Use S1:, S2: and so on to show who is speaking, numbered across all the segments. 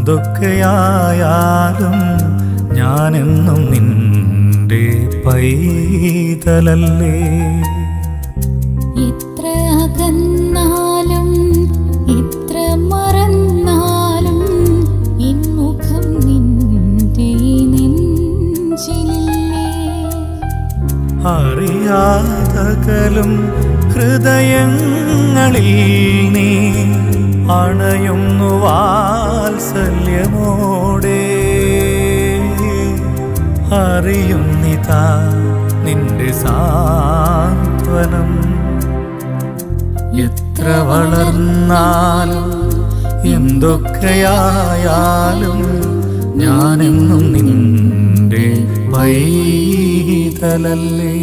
S1: എന്തൊക്കെയായാലും ഞാനെന്നും നിന്റെ പൈതലല്ലേ
S2: എത്ര അകന്നാലും എത്ര മറന്നാലും ഇൻമുഖം നിന്റെ നെഞ്ചിലില്ലേ
S1: അറിയാതകലും ഹൃദയങ്ങളിൽ നീ അണയുന്നു വാത്സല്യമോടെ അറിയുന്നിതാ നിന്റെ സാന്ത്വനം എത്ര വളർന്നാലും എന്തൊക്കെയായാലും ഞാനെന്നും നിന്റെ പൈതലല്ലേ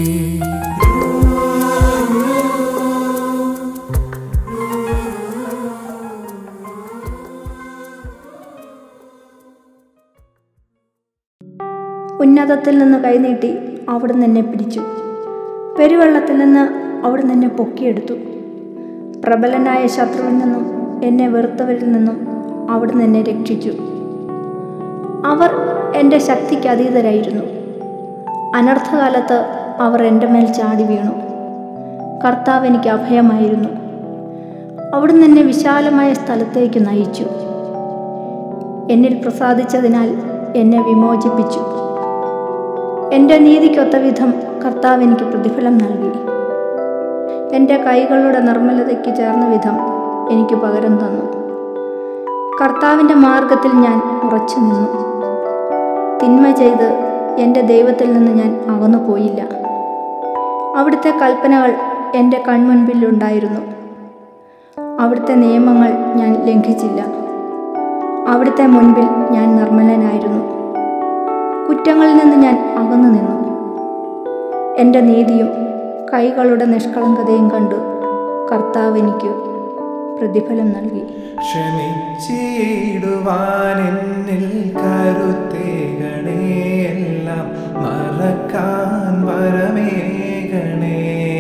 S3: ഉന്നതത്തിൽ നിന്ന് കൈനീട്ടി അവിടുന്ന് എന്നെ പിടിച്ചു പെരുവെള്ളത്തിൽ നിന്ന് അവിടുന്ന് എന്നെ പൊക്കിയെടുത്തു പ്രബലനായ ശത്രുവിൽ നിന്നും എന്നെ വെറുത്തവരിൽ നിന്നും അവിടുന്ന് എന്നെ രക്ഷിച്ചു അവർ എൻ്റെ ശക്തിക്ക് അതീതരായിരുന്നു അനർത്ഥകാലത്ത് അവർ എൻ്റെ മേൽ ചാടി വീണു കർത്താവ് എനിക്ക് അഭയമായിരുന്നു അവിടുന്ന് എന്നെ വിശാലമായ സ്ഥലത്തേക്ക് നയിച്ചു എന്നിൽ പ്രസാദിച്ചതിനാൽ എന്നെ വിമോചിപ്പിച്ചു എൻ്റെ നീതിക്കൊത്ത വിധം കർത്താവ് എനിക്ക് പ്രതിഫലം നൽകി എൻ്റെ കൈകളുടെ നിർമ്മലതയ്ക്ക് ചേർന്ന വിധം എനിക്ക് പകരം തന്നു കർത്താവിൻ്റെ മാർഗത്തിൽ ഞാൻ ഉറച്ചു നിന്നു തിന്മ ചെയ്ത് എൻ്റെ ദൈവത്തിൽ നിന്ന് ഞാൻ അകന്നു പോയില്ല അവിടുത്തെ കൽപ്പനകൾ എൻ്റെ കൺമുൻപിലുണ്ടായിരുന്നു അവിടുത്തെ നിയമങ്ങൾ ഞാൻ ലംഘിച്ചില്ല അവിടുത്തെ മുൻപിൽ ഞാൻ നിർമ്മലനായിരുന്നു കുറ്റങ്ങളിൽ നിന്ന് ഞാൻ അകന്നു നിന്നു എൻ്റെ നീതിയും കൈകളുടെ നിഷ്കളങ്കതയും കണ്ടു കർത്താവ് എനിക്ക് പ്രതിഫലം നൽകി
S4: ക്ഷമിച്ചിടുവാൻ എന്നിൽ കരുത്തേകണേ എല്ലാം മറക്കാൻ വരമേകണേ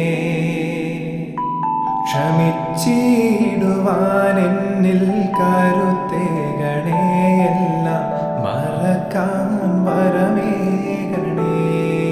S4: ക്ഷമിച്ചിടുവാൻ എന്നിൽ കരുത്തേകണേ എല്ലാം മറക്കാൻ വരമേകണേ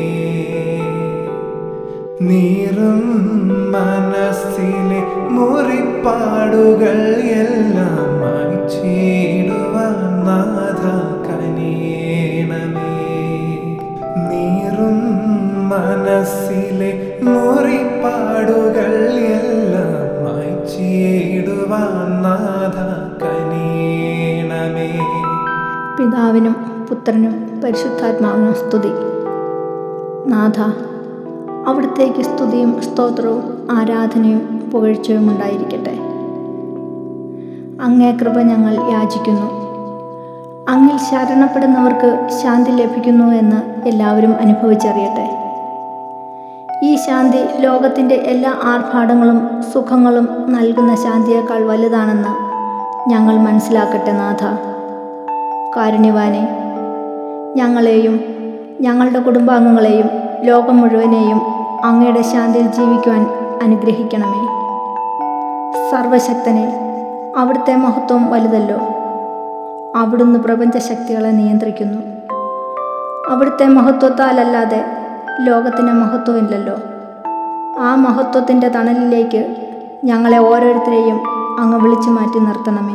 S4: നീറും മനസ്സിലെ മുറിപ്പാടുകൾ എല്ലാം മായ്ച്ചിടുവാൻ നാഥ കനിയണമേ നീറും മനസ്സിലെ മുറിപ്പാടുകൾ എല്ലാം മായ്ച്ചിടുവാൻ നാഥ കനിയണമേ
S3: പിതാവിനും പുത്രനും പരിശുദ്ധാത്മാവിനും സ്തുതി നാഥ അവിടുത്തേക്ക് സ്തുതിയും സ്തോത്രവും ആരാധനയും പുകഴ്ചയും ഉണ്ടായിരിക്കട്ടെ അങ്ങേ കൃപ ഞങ്ങൾ യാചിക്കുന്നു അങ്ങിൽ ശരണപ്പെടുന്നവർക്ക് ശാന്തി ലഭിക്കുന്നു എന്ന് എല്ലാവരും അനുഭവിച്ചറിയട്ടെ ഈ ശാന്തി ലോകത്തിൻ്റെ എല്ലാ ആർഭാടങ്ങളും സുഖങ്ങളും നൽകുന്ന ശാന്തിയേക്കാൾ വലുതാണെന്ന് ഞങ്ങൾ മനസ്സിലാക്കട്ടെ നാഥ കാരുണ്യവാനെ ഞങ്ങളെയും ഞങ്ങളുടെ കുടുംബാംഗങ്ങളെയും ലോകം മുഴുവനെയും അങ്ങയുടെ ശാന്തിയിൽ ജീവിക്കുവാൻ അനുഗ്രഹിക്കണമേ സർവശക്തനെ അവിടുത്തെ മഹത്വം വലുതല്ലോ അവിടുന്ന് പ്രപഞ്ചശക്തികളെ നിയന്ത്രിക്കുന്നു അവിടുത്തെ മഹത്വത്താലല്ലാതെ ലോകത്തിന് മഹത്വമില്ലല്ലോ ആ മഹത്വത്തിൻ്റെ തണലിലേക്ക് ഞങ്ങളെ ഓരോരുത്തരെയും അങ്ങ് വിളിച്ചു മാറ്റി നിർത്തണമേ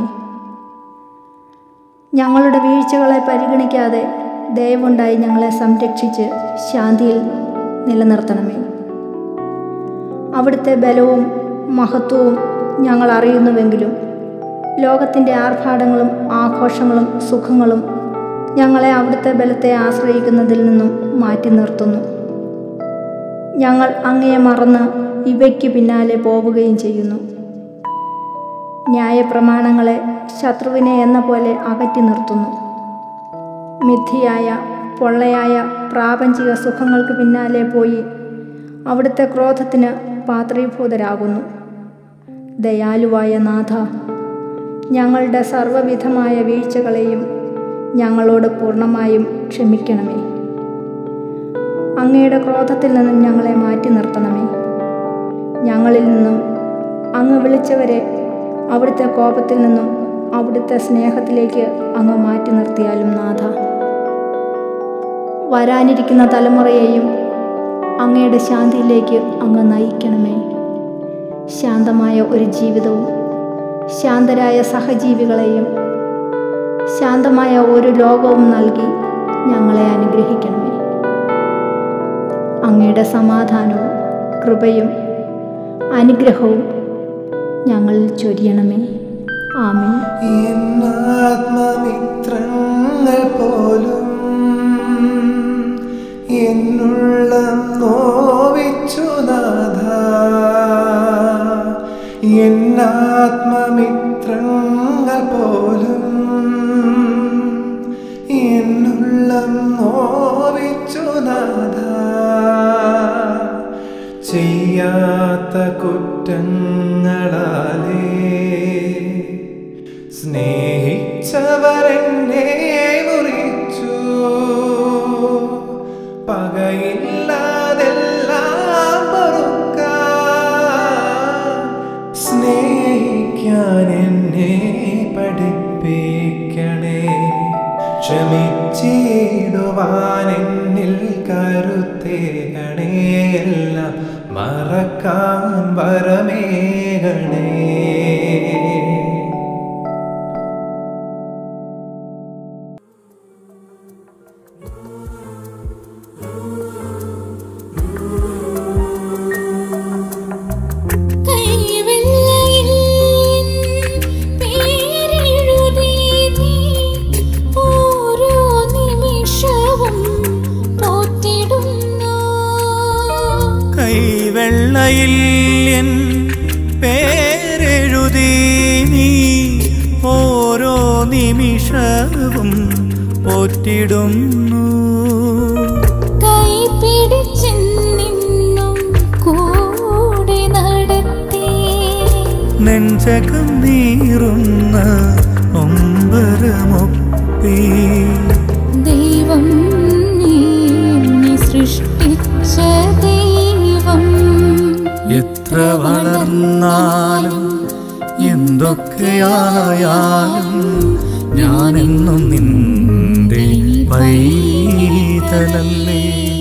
S3: ഞങ്ങളുടെ വീഴ്ചകളെ പരിഗണിക്കാതെ ദയവുണ്ടായി ഞങ്ങളെ സംരക്ഷിച്ച് ശാന്തിയിൽ നിലനിർത്തണമേ അവിടുത്തെ ബലവും മഹത്വവും ഞങ്ങൾ അറിയുന്നുവെങ്കിലും ലോകത്തിൻ്റെ ആർഭാടങ്ങളും ആഘോഷങ്ങളും സുഖങ്ങളും ഞങ്ങളെ അവിടുത്തെ ബലത്തെ ആശ്രയിക്കുന്നതിൽ നിന്നും മാറ്റി നിർത്തുന്നു ഞങ്ങൾ അങ്ങയെ മറന്ന് ഇവയ്ക്ക് പിന്നാലെ പോവുകയും ചെയ്യുന്നു ന്യായപ്രമാണങ്ങളെ ശത്രുവിനെ എന്ന പോലെ അകറ്റി നിർത്തുന്നു മിഥിയായ പൊള്ളയായ പ്രാപഞ്ചിക സുഖങ്ങൾക്ക് പിന്നാലെ പോയി അവിടുത്തെ ക്രോധത്തിന് പാത്രീഭൂതരാകുന്നു ദയാലുവായ നാഥ ഞങ്ങളുടെ സർവവിധമായ വീഴ്ചകളെയും ഞങ്ങളോട് പൂർണ്ണമായും ക്ഷമിക്കണമേ അങ്ങയുടെ ക്രോധത്തിൽ നിന്നും ഞങ്ങളെ മാറ്റി നിർത്തണമേ ഞങ്ങളിൽ നിന്നും അങ്ങ് വിളിച്ചവരെ അവിടുത്തെ കോപത്തിൽ നിന്നും അവിടുത്തെ സ്നേഹത്തിലേക്ക് അങ്ങ് മാറ്റി നിർത്തിയാലും നാഥ വരാനിരിക്കുന്ന തലമുറയെയും അങ്ങയുടെ ശാന്തിയിലേക്ക് അങ്ങ് നയിക്കണമേ ശാന്തമായ ഒരു ജീവിതവും ശാന്തരായ സഹജീവികളെയും ശാന്തമായ ഒരു ലോകവും നൽകി ഞങ്ങളെ അനുഗ്രഹിക്കണമേ അങ്ങയുടെ സമാധാനവും കൃപയും അനുഗ്രഹവും ഞങ്ങളിൽ ചൊരിയണമേ ആമേൻ
S4: എന്നാത്മമിത്രങ്ങൾ പോലും എന്നുള്ള നോവിച്ചു നാഥ എന്നാത്മമിത്രങ്ങൾ പോലും എന്നുള്ള നോവിച്ചു നാഥ ചെയ്യാത്ത കുറ്റങ്ങളാലേ സ്നേഹിച്ചവരെന്നെ മുറിച്ചു പകയില്ലാതെല്ലാം പൊറുക്കാൻ സ്നേഹിക്കാൻ എന്നെ പഠിപ്പിക്കണേ ക്ഷമിച്ചിടുവാൻ എന്നിൽ കരുത്തേകണേ എല്ലാം മറക്കാൻ വരമേകണേ
S2: കൈവെള്ളയിൽ പേരെഴുതി നീ ഓരോ നിമിഷവും പോറ്റിടുന്നു
S1: കൈവെള്ളയിൽ എൻ പേരെഴുതി നീ ഓരോ നിമിഷവും പോറ്റിടുന്നു
S2: കൈ പിടിച്ചെന്നും കൂടെ നടത്തി
S1: നെഞ്ചകം നീറുന്ന ഒമ്പരമൊപ്പി
S2: ദൈവം നീ എന്നെ സൃഷ്ടിച്ച ദൈവം
S1: എത്ര വളർന്നാലും എന്തൊക്കെയായാലും ഞാനെന്നും നിന്റെ പൈതലല്ലേ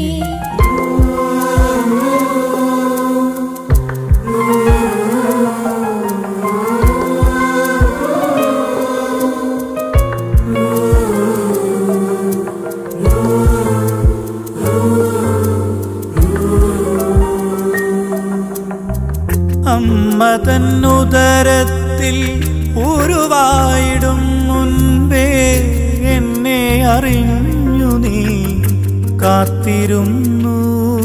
S1: അമ്മ തന്നുദരത്തിൽ ഉരുവായിടും മുൻപേ എന്നെ അറിഞ്ഞു നീ കാത്തിരുന്നു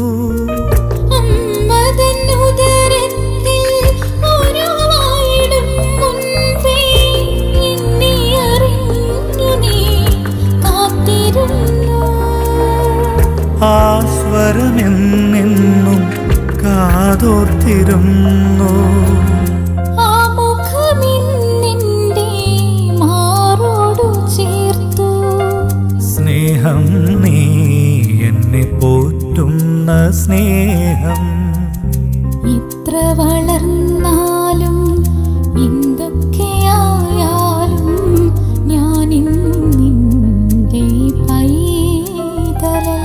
S2: അമ്മതൻ ഉദരത്തിൽ ഉരുവായിടും മുൻപേ എന്നെ അറിഞ്ഞു നീ കാത്തിരുന്നു
S1: ആ സ്വരമെന്നെന്നും കാതോർത്തിരുന്നു
S2: ആ മുഖമിന്നെൻ്റെ മാറോടു ചേർത്തു
S1: സ്നേഹം നീ എന്നെ പോറ്റുന്ന സ്നേഹം
S2: ഇത്ര വളർന്നാലും എന്തൊക്കെയായാലും ഞാൻ നിന്റെ പൈതലല്ലേ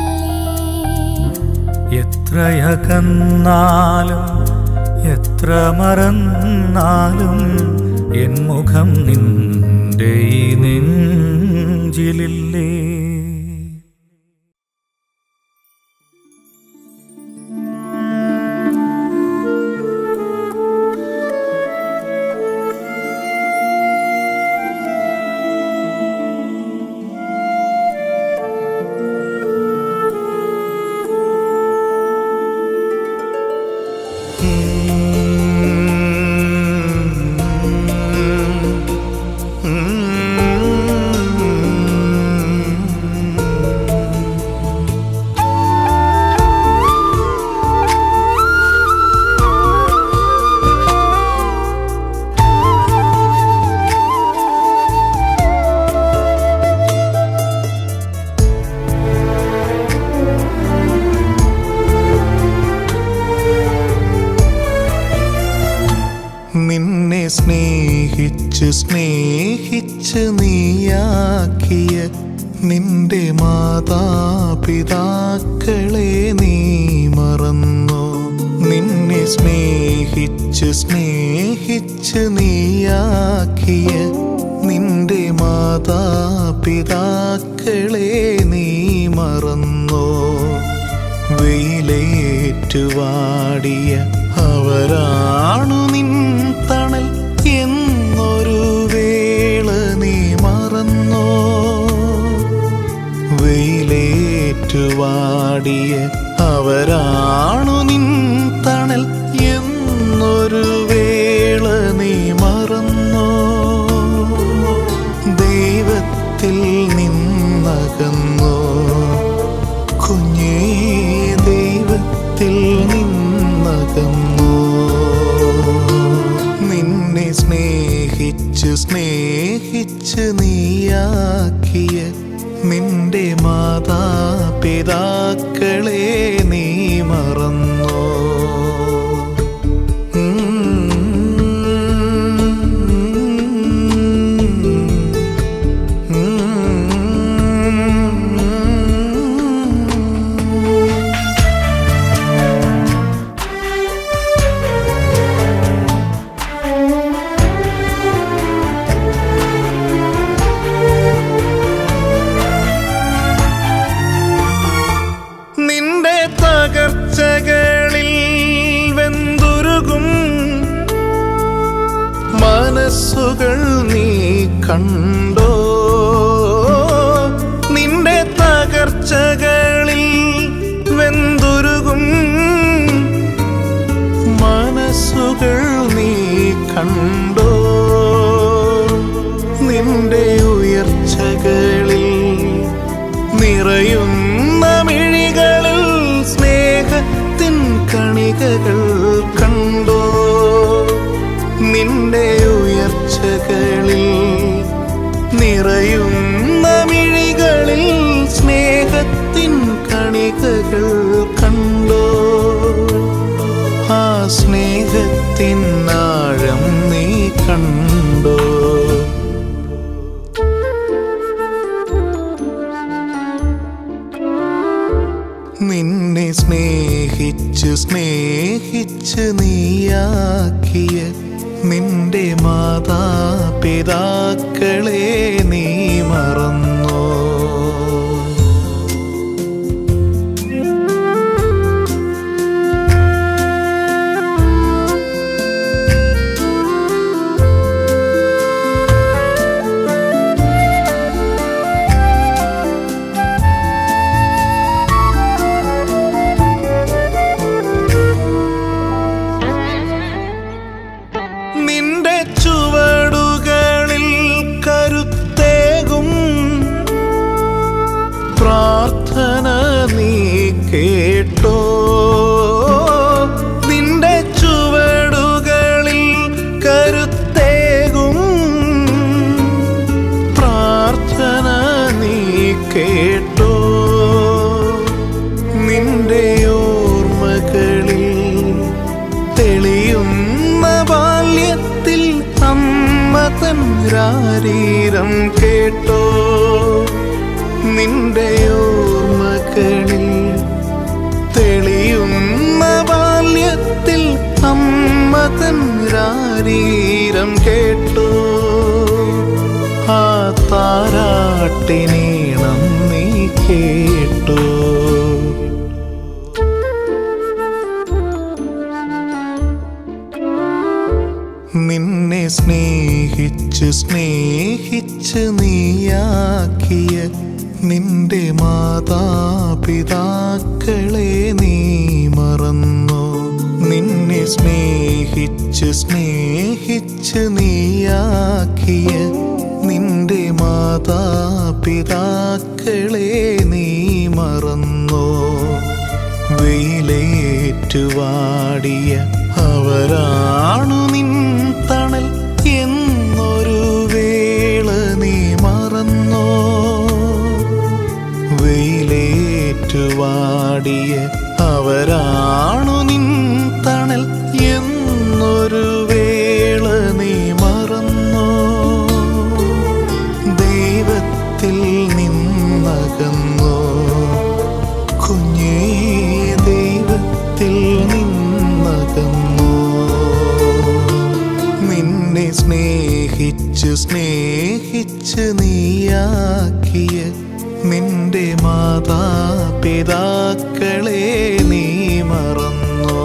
S1: എത്രയകന്നാലും എത്ര മറന്നാലും എൻ മുഖം നിന്റെ ഈ നെഞ്ചിലില്ലേ
S4: നിന്നെ
S5: സ്നേഹിച്ച് സ്നേഹിച്ച് നീയാക്കിയ നിന്റെ മാതാപിതാക്കളെ നീ മറന്നു നിന്നെ സ്നേഹിച്ച് സ്നേഹിച്ച് നീയാക്കിയ നിന്റെ മാതാപിതാക്കളെ നീ മറന്നു വെയിലേറ്റുവാടിയ അവരാണു നിൻ തണൽ എന്നൊരു വേള നീ മറന്നോ വെയിലേറ്റുവാടിയ അവരാണു നിൻ തണൽ എന്നൊരു വേള നീ മറന്നോ ദൈവത്തിൽ നിന്നകന്നോ കുഞ്ഞേ ദൈവത്തിൽ നിന്നകന്നു നിന്നെ സ്നേഹിച്ച് സ്നേഹിച്ച് നീയാക്കിയ നിന്റെ മാതാപിതാക്കളെ നീ മറന്നോ നിന്റെ തകർച്ചകളിൽ വെന്തുരുകും മനസ്സുകൾ നീ കണ്ടോ നിന്റെ തകർച്ചകളിൽ വെന്തുരുകും മനസ്സുകൾ നീ കണ്ടോ നിന്റെ ഉയർച്ചകളിൽ നിറയുന്ന മിഴികളിൽ സ്നേഹത്തിൻ കണികകൾ കണ്ടോ നിന്റെ ഉയർച്ചകളിൽ നിറയുന്ന മിഴികളിൽ സ്നേഹത്തിൻ കണികകൾ കണ്ടോ ആ സ്നേഹത്തിൻ ആഴം നീ കണ്ടോ നിന്നെ സ്നേഹിച്ച് സ്നേഹിച്ച് നീയാക്കിയ നിന്റെ മാതാപിതാക്കളെ നീ മറന്നോ നിന്റെ ചുവടുകളിൽ കരുത്തേകും പ്രാർത്ഥന നീ കേട്ടോ നിന്റെ ചുവടുകളിൽ കരുത്തേകും പ്രാർത്ഥന നീ കേട്ടോ നിന്റെ ഓർമ്മകളിൽ തെളിയുന്ന ബാല്യത്തിൽ അമ്മ തൻ രാരീരം കേട്ടോ നിന്റെ ഓർമ്മകളിൽ തെളിയുന്ന ബാല്യത്തിൽ അമ്മ തൻ രാരീരം കേട്ടോ ആ താരാട്ടിനീണം നീ കേട്ടോ നിന്നെ സ്നേഹിച്ച് സ്നേഹിച്ച് നീയാക്കിയ നിന്റെ മാതാപിതാക്കളെ നീ മറന്നു നിന്നെ സ്നേഹിച്ച് സ്നേഹിച്ച് നീയാക്കിയ നിന്റെ മാതാപിതാക്കളെ നീ മറന്നോ വെയിലേറ്റുവാടിയ അവരാണു നിൻ തണൽ എന്നൊരു വേള നീ മറന്നോ വെയിലേറ്റുവാടിയ അവരാണു നിൻ തണൽ എന്നൊരു വേള നീ സ്നേഹിച്ച് സ്നേഹിച്ച് നീയാക്കിയ നിന്റെ മാതാപിതാക്കളെ നീ മറന്നോ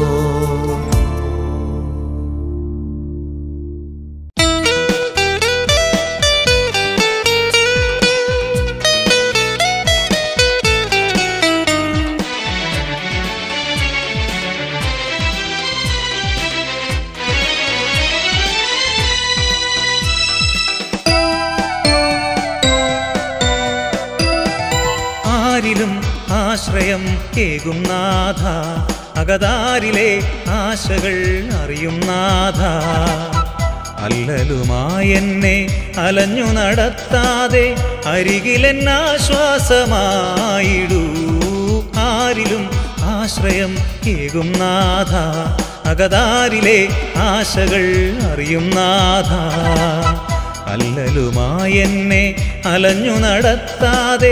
S1: ആരിലും ആശ്രയം കേകും നാഥ അകതാരിലെ ആശകൾ അറിയും നാഥ അല്ലലുമായെന്നെ അലഞ്ഞു നടത്താതെ അരികിലെന്നാശ്വാസമായിടൂ ആരിലും ആശ്രയം കേകും നാഥ അകതാരിലെ ആശകൾ അറിയും നാഥ അല്ലലുമായെന്നെ അലഞ്ഞു നടത്താതെ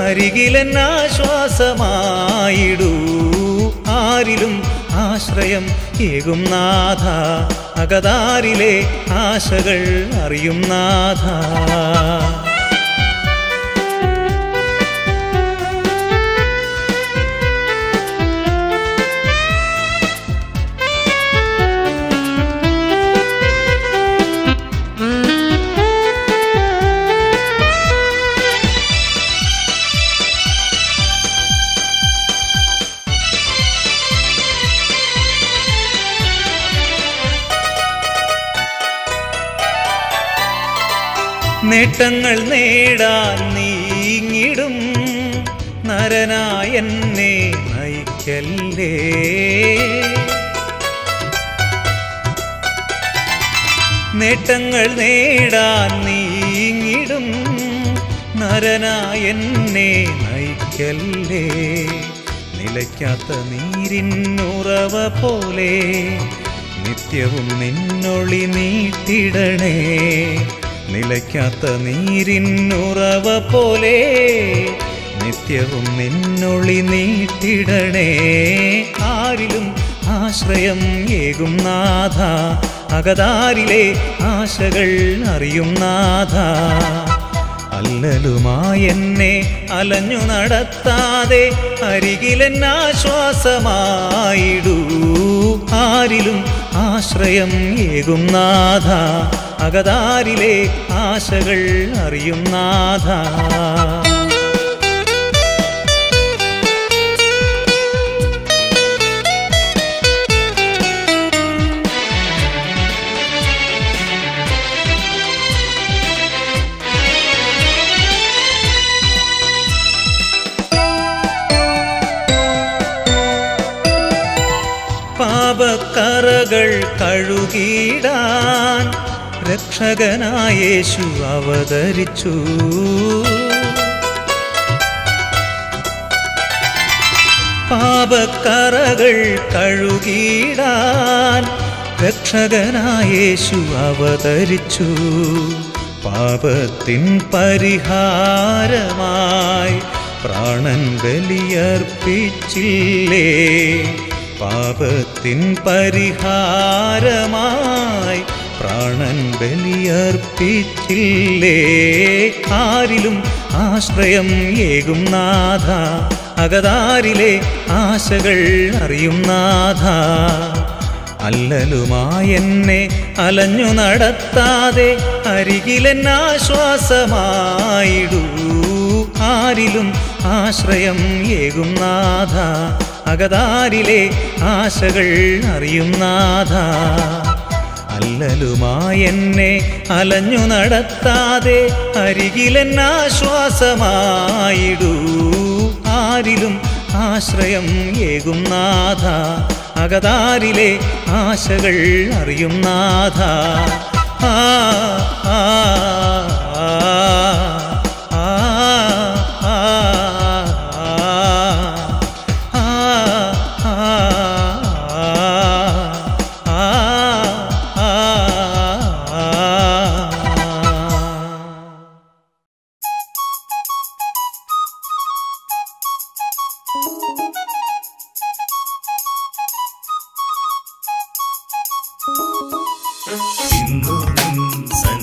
S1: അരികിലെന്നാശ്വാസമായിടൂ ആരിലും ആശ്രയം ഏകും നാഥ അകതാരിലെ ആശകൾ അറിയും നാഥ നേട്ടങ്ങൾ നേടാൻ നീങ്ങിടും നരനായെന്നെ നയിക്കല്ലേ നേട്ടങ്ങൾ നേടാൻ നീങ്ങിടും നരനായെന്നെ നയിക്കല്ലേ നിലയ്ക്കാത്ത നീരിന്നുറവ പോലെ നിത്യവും നിന്നൊളി നീട്ടിടണേ നിലയ്ക്കാത്ത നീരിന്നുറവ പോലെ നിത്യവും നിന്നൊളി നീട്ടിടണേ ആരിലും ആശ്രയം ഏകും നാഥ അകതാരിലെ ആശകൾ അറിയും നാഥ അല്ലലുമായെന്നെ അലഞ്ഞു നടത്താതെ അരികിലെന്നാശ്വാസമായിടൂ ആരിലും ആശ്രയം ഏകും നാഥ അകതാരിലെ ആശകൾ അറിയും നാഥ പാപക്കറകൾ കഴുകിടാൻ രക്ഷകനായേശു അവതരിച്ചു പാപക്കറകൾ കഴുകിടാൻ രക്ഷകനായേശു അവതരിച്ചു പാപത്തിൻ പരിഹാരമായി പ്രാണൻ ബലിയർപ്പിച്ചില്ലേ പാപത്തിൻ പരിഹാരമായി പ്രാണൻ ബലിയർപ്പിച്ചില്ലേ ആരിലും ആശ്രയം ഏകും നാഥ അകതാരിലെ ആശകൾ അറിയും നാഥ അല്ലലുമായെന്നെ അലഞ്ഞു നടത്താതെ അരികിലെന്നാശ്വാസമായിടൂ ആരിലും ആശ്രയം ഏകും നാഥ അകതാരിലെ ആശകൾ അറിയും നാഥ അല്ലലുമായെന്നെ അലഞ്ഞു നടത്താതെ അരികിലെന്നാശ്വാസമായിടൂ ആരിലും ആശ്രയം ഏകും നാഥ അകതാരിലെ ആശകൾ അറിയും നാഥ ആ ആ ആ ആ ആ ആ
S6: ഇന്നു നിൻ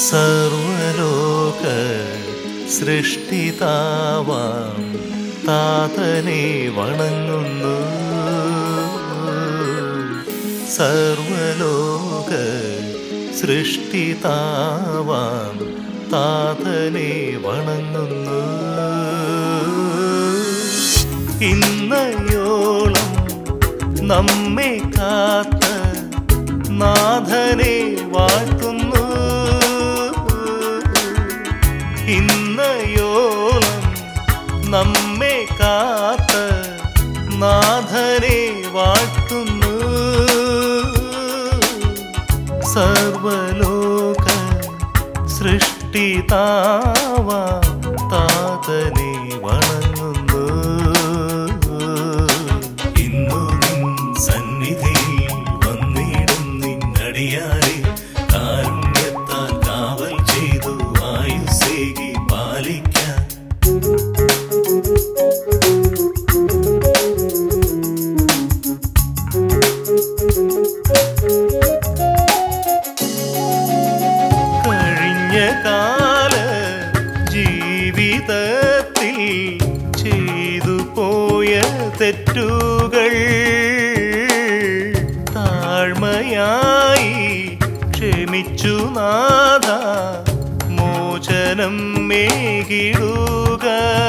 S5: സർവലോക സൃഷ്ടിതാവാം താതനെ വണങ്ങുന്നു സർവലോക സൃഷ്ടിതാവാം താതനെ വണങ്ങുന്നു ഇന്നയോളം നമ്മെ കാത്ത നാഥനെ വാഴ്ത്തുന്നു ഇന്നയോളം നമ്മെ കാത്ത നാഥനെ വാഴ്ത്തുന്നു സർവലോക സൃഷ്ടിതാവാ താതനെ വണങ്ങുന്നു ഇന്നു നിൻ സന്നിധിയിൽ വന്നിടും നിന്നടിയാരെ കാരുണ്യത്താൽ കാവൽ ചെയ്തു ആയുസേകി പാലിക്കാൻ കഴിഞ്ഞ കാല ജീവിതത്തിൽ ചെയ്തു പോയ തെറ്റുകൾ താഴ്മയായി ക്ഷമിച്ചു നാഥ മോചനം മേകിടുക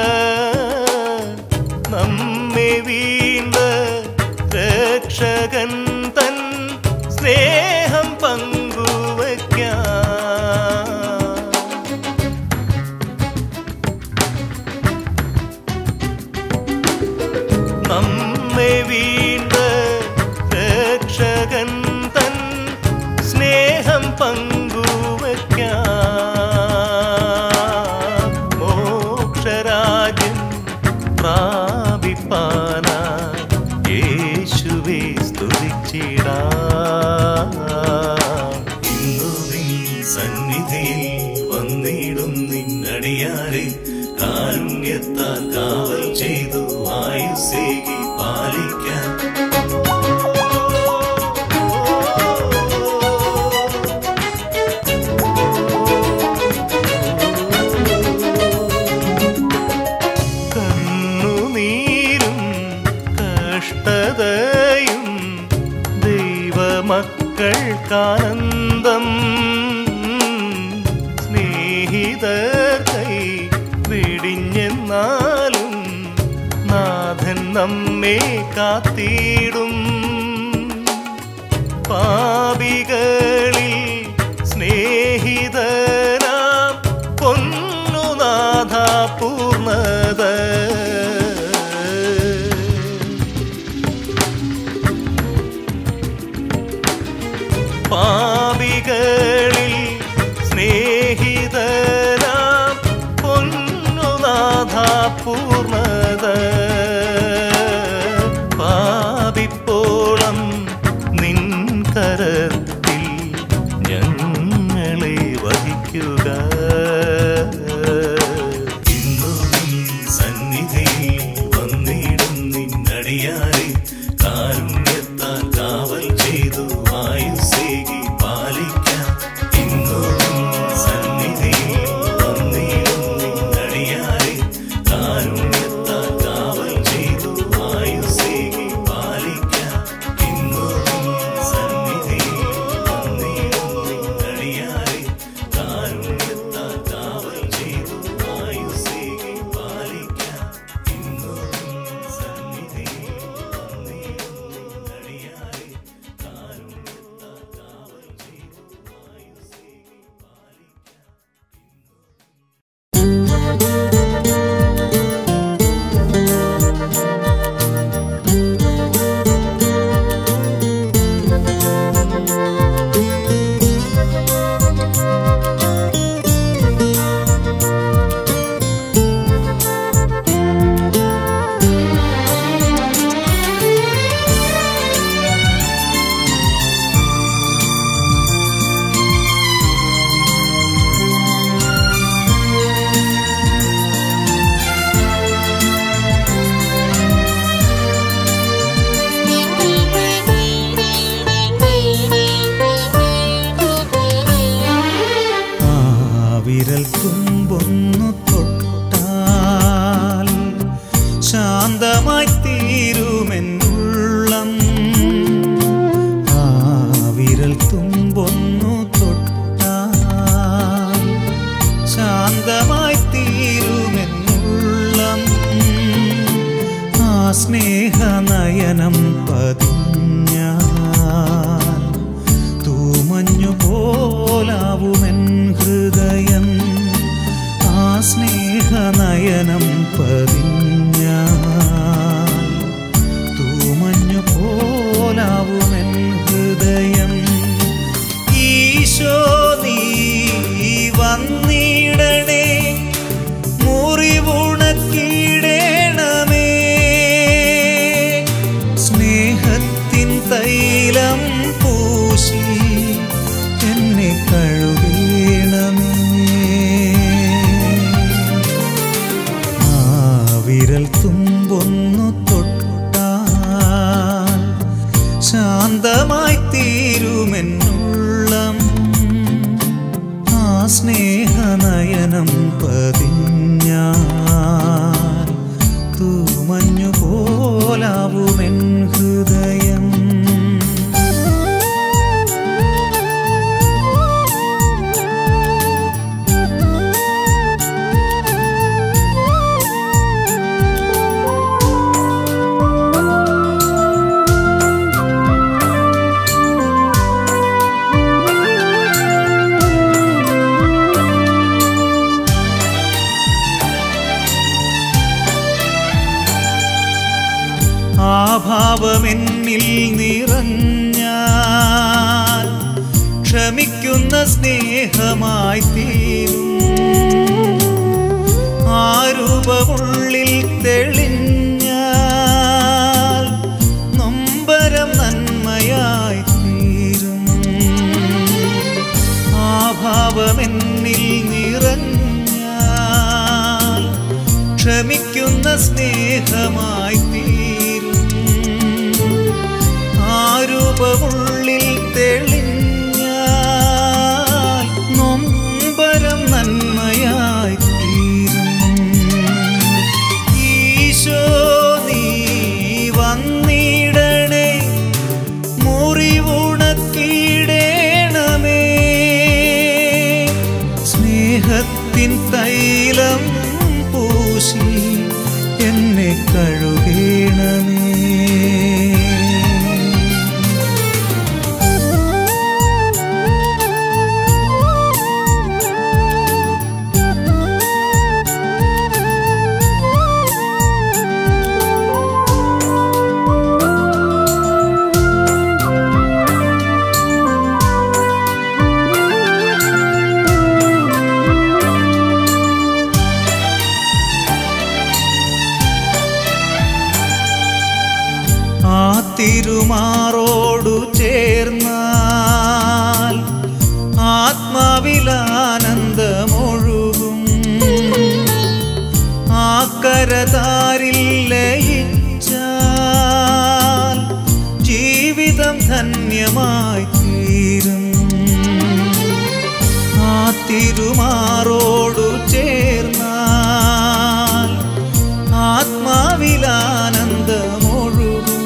S5: നമ്മെ വീണ്ട രക്ഷകൻ തൻ സ്നേഹം പങ്കുവയ്ക്കാം നമ്മെ വീണ്ട രക്ഷകൻ തൻ സ്നേഹം പങ്കുവയ്ക്കാം മോക്ഷരാജ്യം പ്രാപിപ്പാന യേശുവെ സ്തുതിച്ചിടാം ഇന്നു നിൻ സന്നിധിയിൽ വന്നിടും നിന്നടിയാരെ കാരുണ്യത്താൽ കാവൽ ചെയ്തു ആയുസേകി പാലിക്കാൻ കണ്ണുനീരും കഷ്ടതയും ദൈവമക്കൾക്കാനന്ദം സ്നേഹിതർ കൈ വെടിഞ്ഞെന്നാലും നാഥൻ നമ്മെ കാത്തിടും പാപികളിൽ സ്നേഹിതനാം പൊന്നുനാഥ പൂർണ്ണത പാപികളിൽ സ്നേഹിതനാം പൊന്നുനാഥ പൂർണ്ണത പാപിപ്പോളം നിൻ കരത്തിൽ ഞങ്ങളെ വഹിക്കുക ഇന്നു നിൻ സന്നിധിയിൽ വന്നിടും നിന്നടിയാരെ കാരുണ്യത്താൽ കാവൽ ചെയ്തു ആയുസേകി പാലിക്കാൻ ഇന്നു നിൻ സന്നിധിയിൽ വന്നിടും നിന്നടിയാരെ കാരുണ്യ
S1: ശാന്തമായി തീരുമെന്നുള്ളം ആ വിരൽ തുമ്പൊന്നു തൊട്ടാൽ ശാന്തമായി തീരുമെന്നുള്ളം ആ സ്നേഹനയനം പതിഞ്ഞാൽ തൂമഞ്ഞു പോലാവുമെൻ ഹൃദയം ആ സ്നേഹനയനം പതിഞ്ഞാൽ തൂമഞ്ഞു പോലാവുമെൻ ഹൃദയം ഈശോ നീ വന്നിടണേ മുറിവുണക്കിടേണമേ സ്നേഹത്തിൻ തൈലം പൂശി എന്നെ കഴുകേണമേ ആ വിരൽ തുമ്പൊന്നു തൊട്ടാൽ ശാന്തമായി തീരുമെന്നുള്ളം ആ സ്നേഹനയനം പതിഞ്ഞാൽ തൂമഞ്ഞു പോലാവുമെൻ ഹൃദയം ആ ഭാവമെന്നിൽ നിറഞ്ഞാൽ ക്ഷമിക്കുന്ന സ്നേഹമായി തീരും ആ രൂപമുള്ളിൽ തെളിഞ്ഞാൽ നൊമ്പരം നന്മയായി തീരും ആ ഭാവമെന്നിൽ നിറഞ്ഞാൽ ക്ഷമിക്കുന്ന സ്നേഹമായി തീരും ആ രൂപമുള്ളിൽ തെളിഞ്ഞാൽ നൊമ്പരം നന്മയായി തീരും ഈശോ നീ വന്നിടണേ മുറിവുണക്കിടേണമേ സ്നേഹത്തിൻ തൈലം പൂശി എന്നെ കഴുകേണമേ ആ തിരുമാറോടു ചേർന്നാൽ ആത്മാവിലാനന്ദമൊഴുകും ആ കരതാരിൽ ലയിച്ചാൽ ജീവിതം ധന്യമായി തീരും ആ തിരുമാറോടു ചേർന്നാൽ ആത്മാവിലാനന്ദമൊഴുകും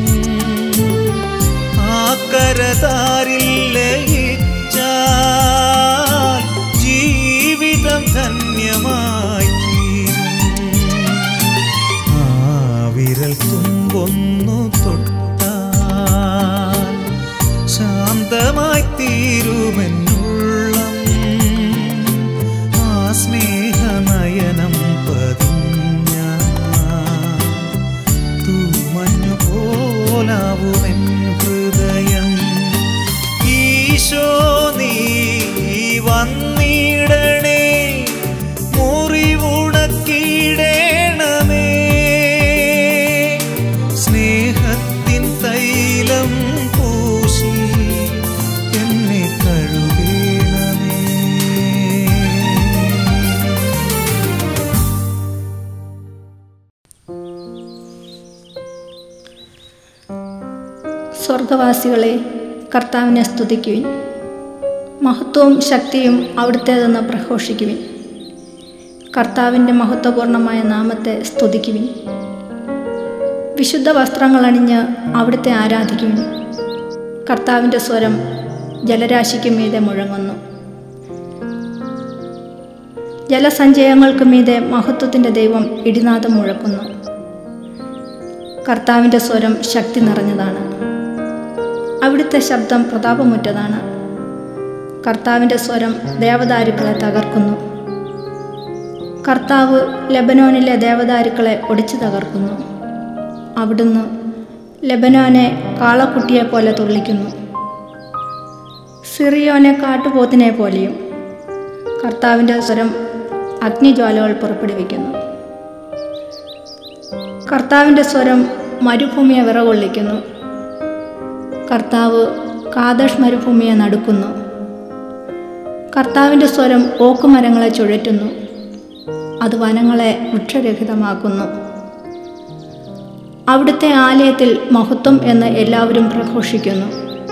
S1: ആ കരതാരിൽ ലയിച്ചാൽ ജീവിതം ധന്യമായി തീരും. ആ വിരൽ തുമ്പൊന്നു തൊട്ടാൽ ശാന്തമായി തീരുമെന്നുള്ളം ആ സ്നേഹനയനം പതിഞ്ഞ തൂമഞ്ഞു പോലാവുമെൻ ഹൃദയം ഈശോ നീ വന്നിടണേ മുറിവുണക്കിടേണമേ സ്നേഹത്തിൻ തൈലം പൂശി എന്നെ കഴുകേണമേ
S3: സ്വർഗവാസികളെ കർത്താവിനെ സ്തുതിക്കുവിൻ മഹത്വവും ശക്തിയും അവിടുത്തേതെന്ന് പ്രഘോഷിക്കുവിൻ കർത്താവിൻ്റെ മഹത്വപൂർണമായ നാമത്തെ സ്തുതിക്കുവിൻ വിശുദ്ധ വസ്ത്രങ്ങൾ അണിഞ്ഞ് അവിടുത്തെ ആരാധിക്കും കർത്താവിൻ്റെ സ്വരം ജലരാശിക്ക് മീതെ മുഴങ്ങുന്നു ജലസഞ്ചയങ്ങൾക്ക് മീതെ മഹത്വത്തിൻ്റെ ദൈവം ഇടിനാദം മുഴക്കുന്നു കർത്താവിൻ്റെ സ്വരം ശക്തി നിറഞ്ഞതാണ് അവിടുത്തെ ശബ്ദം പ്രതാപമുറ്റതാണ് കർത്താവിൻ്റെ സ്വരം ദേവദാരുക്കളെ തകർക്കുന്നു കർത്താവ് ലെബനോനിലെ ദേവദാരുക്കളെ ഒടിച്ചു തകർക്കുന്നു അവിടുന്ന് ലെബനോനെ കാളക്കുട്ടിയെ പോലെ തുള്ളിക്കുന്നു സിറിയോനെ കാട്ടുപോത്തിനെ പോലെയും കർത്താവിൻ്റെ സ്വരം അഗ്നിജ്വാലകൾ പുറപ്പെടുവിക്കുന്നു കർത്താവിൻ്റെ സ്വരം മരുഭൂമിയെ വിറകൊള്ളിക്കുന്നു കർത്താവ് കാദഷ് മരുഭൂമിയെ നടുക്കുന്നു കർത്താവിൻ്റെ സ്വരം ഓക്കുമരങ്ങളെ ചുഴറ്റുന്നു അത് വനങ്ങളെ വൃക്ഷരഹിതമാക്കുന്നു അവിടുത്തെ ആലയത്തിൽ മഹത്വം എന്ന് എല്ലാവരും പ്രഘോഷിക്കുന്നു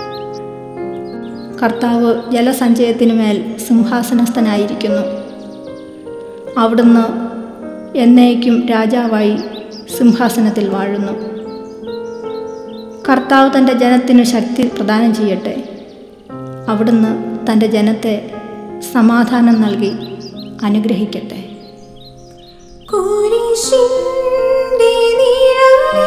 S3: കർത്താവ് ജലസഞ്ചയത്തിനുമേൽ സിംഹാസനസ്ഥനായിരിക്കുന്നു അവിടുന്ന് എന്നേക്കും രാജാവായി സിംഹാസനത്തിൽ വാഴുന്നു കർത്താവ് തൻ്റെ ജനത്തിനു ശക്തി പ്രദാനം ചെയ്യട്ടെ അവിടുന്ന് തൻ്റെ ജനത്തെ സമാധാനം നൽകി അനുഗ്രഹിക്കട്ടെ
S2: കുരിശിന്റെ നിഴലിൽ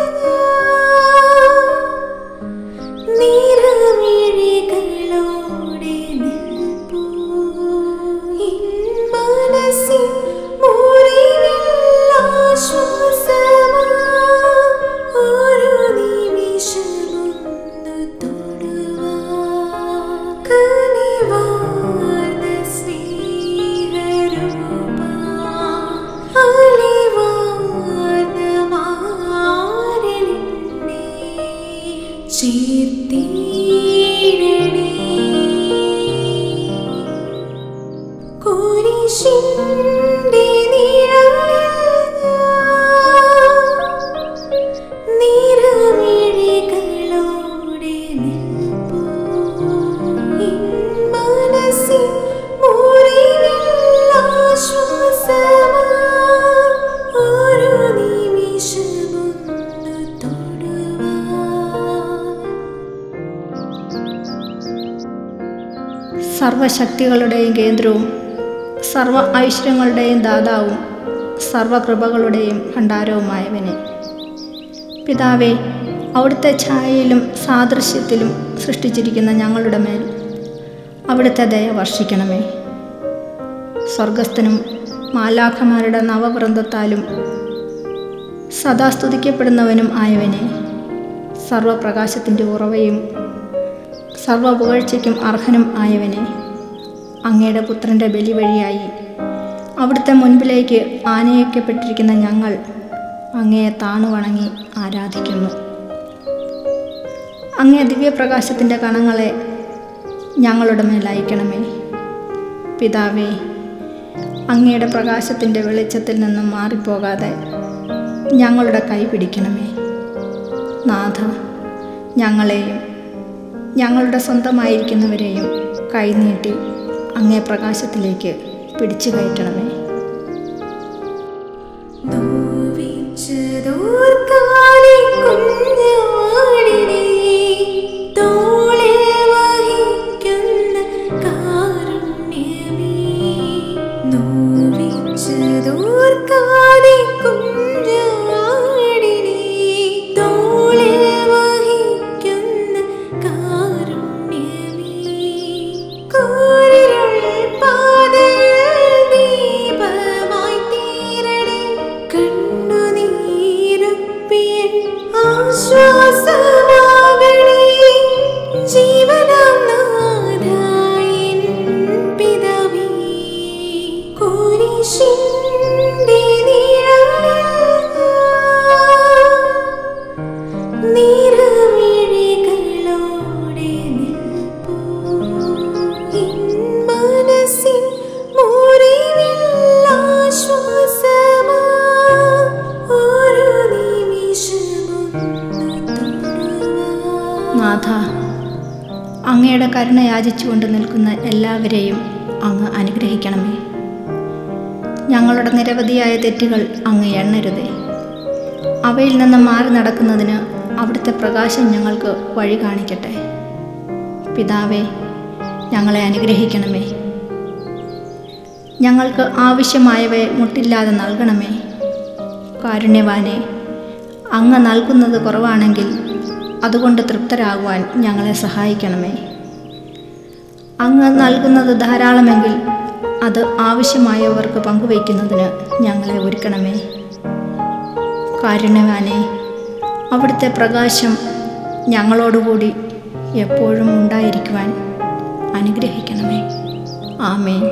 S2: നിറമിഴികളോടെ നിൽപ്പൂ. എൻ മനസ്സിൻ മുറിവിൽ ആശ്വാസമാ. ഒരു നിമിഷമൊന്നു തൊടുവാൻ. കനിവാർന്ന സ്നേഹരൂപാ. അലിവാർന്ന മാറിലെന്നെ ചേർത്തിടണേ. കുരിശിന്റെ നിഴലിൽ നിറമിഴികളോടെ നിൽപ്പൂ. എൻ മനസ്സിൻ മുറിവിൽ ആശ്വാസമാ. ഒരു നിമിഷമൊന്നു തൊടുവാൻ.
S3: സർവശക്തികളുടെയും കേന്ദ്രവും സർവ ഐശ്വര്യങ്ങളുടെയും ദാതാവും സർവകൃപകളുടെയും ഭണ്ഡാരവുമായവനെ പിതാവേ അവിടുത്തെ ഛായയിലും സാദൃശ്യത്തിലും സൃഷ്ടിച്ചിരിക്കുന്ന ഞങ്ങളുടെ മേൽ അവിടുത്തെ ദയ വർഷിക്കണമേ സ്വർഗസ്ഥനും മാലാഖമാരുടെ നവവൃന്ദത്താലും സദാ സ്തുതിക്കപ്പെടുന്നവനും ആയവനെ സർവപ്രകാശത്തിൻ്റെ ഉറവയും സർവപുകഴ്ചയ്ക്കും അർഹനും ആയവനെ അങ്ങയുടെ പുത്രൻ്റെ ബലി വഴിയായി അവിടുത്തെ മുൻപിലേക്ക് ആനയിക്കപ്പെട്ടിരിക്കുന്ന ഞങ്ങൾ അങ്ങയെ താണു വണങ്ങി ആരാധിക്കുന്നു അങ്ങേ ദിവ്യപ്രകാശത്തിൻ്റെ കണങ്ങളെ ഞങ്ങളുടെ മേൽ അയക്കണമേ പിതാവേ അങ്ങയുടെ പ്രകാശത്തിൻ്റെ വെളിച്ചത്തിൽ നിന്നും മാറിപ്പോകാതെ ഞങ്ങളുടെ കൈ പിടിക്കണമേ നാഥ ഞങ്ങളെയും ഞങ്ങളുടെ സ്വന്തമായിരിക്കുന്നവരെയും കൈനീട്ടി അങ്ങേ പ്രകാശത്തിലേക്ക് പിടിച്ചു കയറ്റണമേ
S2: നോവിച്ചതോർക്കാലെ കുഞ്ഞാടിനെ തോളിൽ വഹിക്കുന്ന കാരുണ്യമേ. നോവിച്ചതോർക്കാലെ കുഞ്ഞാടിനെ തോളിൽ വഹിക്കുന്ന കാരുണ്യമേ. കൂരിരുൾ പാതയിൽ ദീപമായി തീരണേ. കണ്ണുനീരൊപ്പിയൻ ആശ്വാസമാകണേ. ജീവനാം നാഥായൻ പിതാവേ. കുരിശിന്റെ നിഴലിൽ നിറമിഴികളോടെ നിൽപ്പൂ. എൻ മനസ്സിൻ മുറിവിൽ ആശ്വാസമാ. ഒരു നിമിഷമൊന്നു തൊടുവാൻ.
S3: നാഥ അങ്ങയുടെ കരുണ യാചിച്ചുകൊണ്ട് നിൽക്കുന്ന എല്ലാവരെയും അങ്ങ് അനുഗ്രഹിക്കണമേ ഞങ്ങളുടെ നിരവധിയായ തെറ്റുകൾ അങ്ങ് എണ്ണരുതേ അവയിൽ നിന്ന് മാറി നടക്കുന്നതിന് അവിടുത്തെ പ്രകാശം ഞങ്ങൾക്ക് വഴി കാണിക്കട്ടെ പിതാവേ ഞങ്ങളെ അനുഗ്രഹിക്കണമേ ഞങ്ങൾക്ക് ആവശ്യമായവയെ മുട്ടില്ലാതെ നൽകണമേ കാരുണ്യവാനെ അങ്ങ് നൽകുന്നത് കുറവാണെങ്കിൽ അതുകൊണ്ട് തൃപ്തരാകുവാൻ ഞങ്ങളെ സഹായിക്കണമേ അങ്ങ് നൽകുന്നത് ധാരാളമെങ്കിൽ അത് ആവശ്യമായവർക്ക് പങ്കുവയ്ക്കുന്നതിന് ഞങ്ങളെ ഒരുക്കണമേ കാരുണ്യവാനെ അവിടുത്തെ പ്രകാശം ഞങ്ങളോടുകൂടി എപ്പോഴും ഉണ്ടായിരിക്കുവാൻ അനുഗ്രഹിക്കണമേ ആമേൻ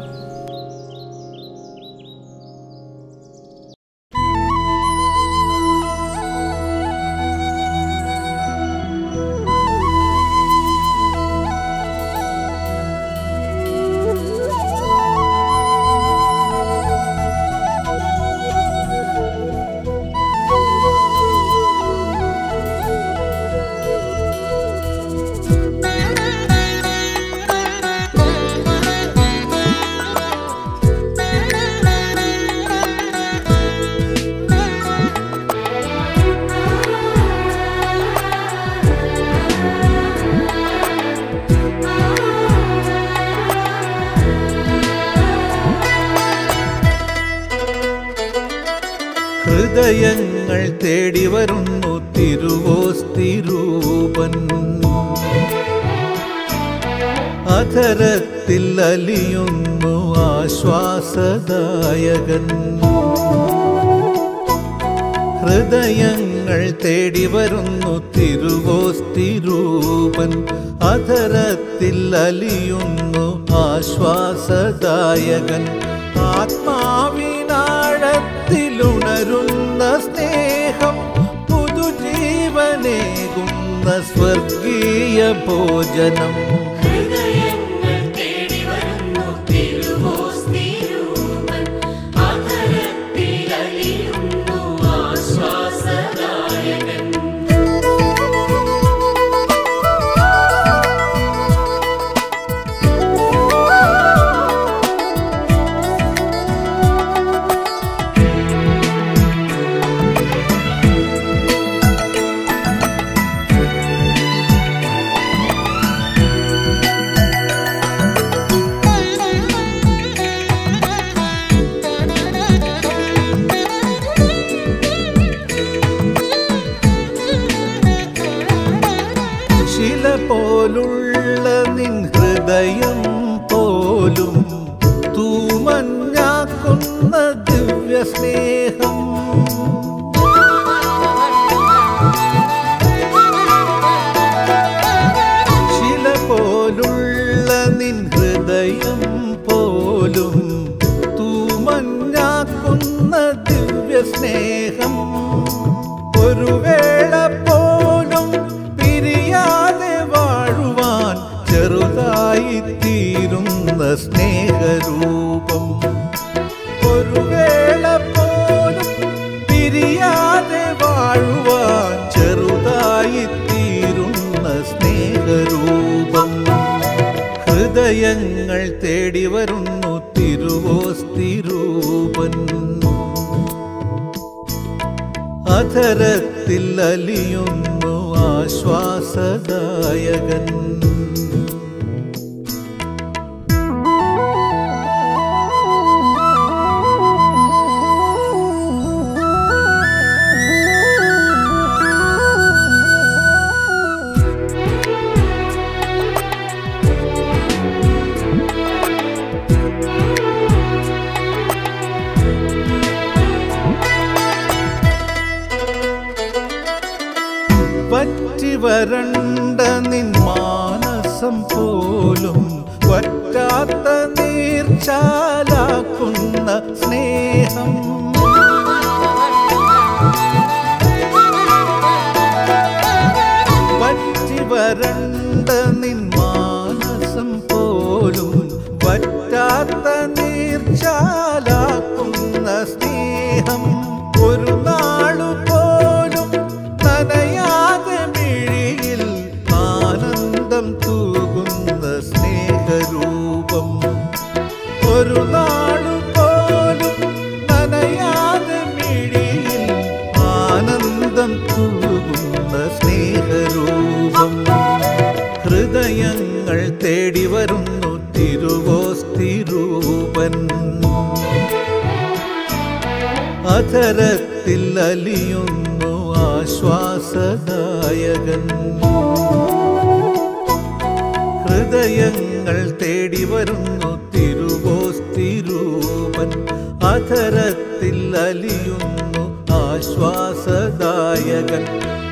S1: ഹൃദയങ്ങൾ തേടി വരുന്നു തിരുവോസ്തിരൂപൻ അധരത്തിൽ അലിയുന്നു ആശ്വാസദായകൻ ഹൃദയങ്ങൾ തേടി വരുന്നു തിരുവോസ്തിരൂപൻ അധരത്തിൽ അലിയുന്നു ആശ്വാസദായകൻ ആത്മാവിനാഴത്തിലുണരുന്ന സ്നേഹം പുതുജീവനേകുന്ന സ്വർഗീയ ഭോജനം
S2: ഹൃദയങ്ങൾ തേടി വരുന്നു തിരുവോസ്തിരൂപൻ അധരത്തിൽ അലിയുന്നു ആശ്വാസദായകൻ
S1: ശില പോലുള്ള നിൻ ഹൃദയം പോലും തൂമഞ്ഞാക്കുന്ന ദിവ്യ സ്നേഹം ശില പോലുള്ള നിൻ ഹൃദയം പോലും തൂമഞ്ഞാക്കുന്ന ദിവ്യ സ്നേഹം ഒരു വേള പോലും പിരിയാതെ വാഴുവാൻ ചെറുതായി തീരുന്ന സ്നേഹരൂപം ഒരു വേള പോലും പിരിയാതെ വാഴുവാൻ ചെറുതായി തീരുന്ന സ്നേഹരൂപം ഹൃദയങ്ങൾ തേടി വരുന്നു തിരുവോസ്തിരൂപൻ അധരത്തിൽ അലിയുന്നു ആശ്വാസദായകൻ പറ്റി വരണ്ട നിൻ മാനസം പോലും വറ്റാത്ത നീർച്ചാലാക്കുന്ന സ്നേഹം പറ്റി വരണ്ട നിൻ മാനസം പോലും വറ്റാത്ത നീർച്ചാലാക്കുന്ന സ്നേഹം ഒരു നാളു പോലും നനയാതെ മിഴിയിൽ ആനന്ദം തൂകുന്ന സ്നേഹരൂപം ഒരു നാളു പോലും നനയാ അധരത്തിൽ അലിയുന്നു ആശ്വാസദായകൻ ഹൃദയങ്ങൾ തേടി വരുന്നു തിരുവോസ്തിരൂപൻ അധരത്തിൽ അലിയുന്നു ആശ്വാസദായകൻ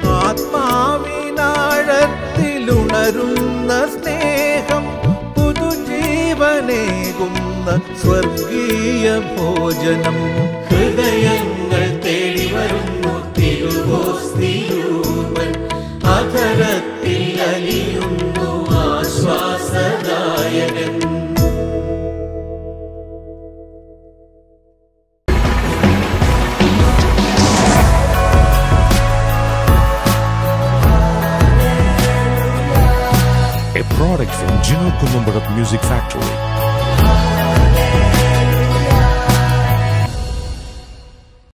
S1: ആത്മാവിനാഴത്തിലുണരുന്ന സ്നേഹം പുതുജീവനേകുന്ന സ്വർഗീയ ഭോജനം ഹൃദയങ്ങൾ തേടി വരുന്നു തിരുവോസ്തിരൂപൻ അധരത്തിൽ അലിയുന്നു ആശ്വാസദായകൻ
S6: a product from Gino Columbarat Music Factory.